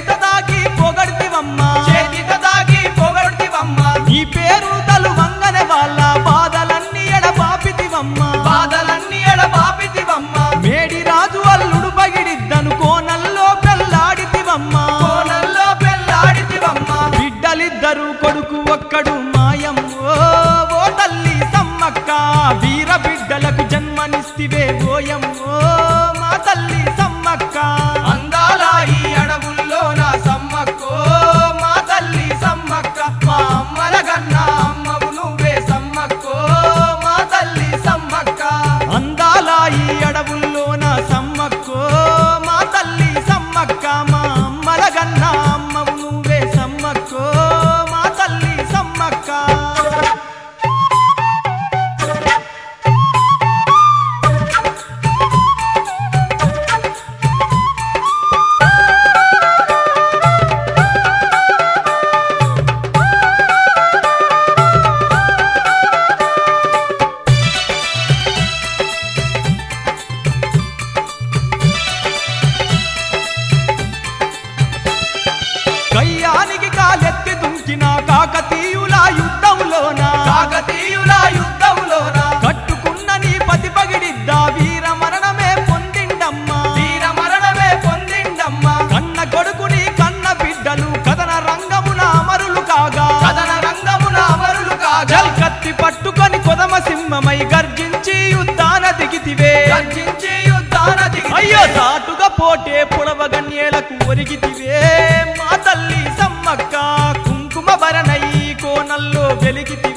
చేతిత దాగి పొగడితివమ్మా చేతిత దాగి పొగడుతివమ్మ నీ పేరు తలు వంగనే వాళ్ళ బాధలన్నీ ఎడబాపితివమ్మా బాధలన్నీ ఎడబాపితివమ్మ మేడి రాజు అల్లుడు పగిడిద్దను కోనల్లో పెళ్ళాడితివమ్మా కోనల్లో పెళ్ళాడితివమ్మ బిడ్డలిద్దరు కొడుకు ఒక్కడు మాయం ఓ ఓ తల్లి సమ్మక్క వీర బిడ్డలకు జన్మనిస్తివే ఓయం ఓ మా తల్లి సమ్మక్క అందాల ఈ అడవుల్లో నా సమ్మక్కో మా తల్లి సమ్మక్క మా అమ్మల కన్నా అమ్మవు నువ్వే సమ్మక్కో మా తల్లి సమ్మక్క అందాల ఈ అడవుల్లోన సమ్మక్కో మా తల్లి సమ్మక్క మా అమ్మల గన్న అమ్మవు నువ్వే సమ్మక్కో మా తల్లి సమ్మక్క కయ్యానికి కాలెత్తి దుంకిన కాకతీయుల యుద్ధంలోన కాకతీయుల యుద్ధంలోన కట్టుకున్న నీ పతి పగిడిద్దా వీర మరణమే పొందిండమ్మా వీర మరణమే పొందిండమ్మా కన్న కొడుకుని కన్న బిడ్డలు కథన రంగమున అమరులు కాగా కథన రంగమున అమరులు కాగా కత్తి పట్టుకొని కొదమ సింహమై గర్జించి యుద్ధాన దిగితివే గర్జించి యుద్ధాన దిగి అయ్యో సాటుగా పోటే పుడవగన్యేలకు ఒరిగితివే మా తల్లి సమ్మక్క కుంకుమ భరణై కోనల్లో వెలిగితివే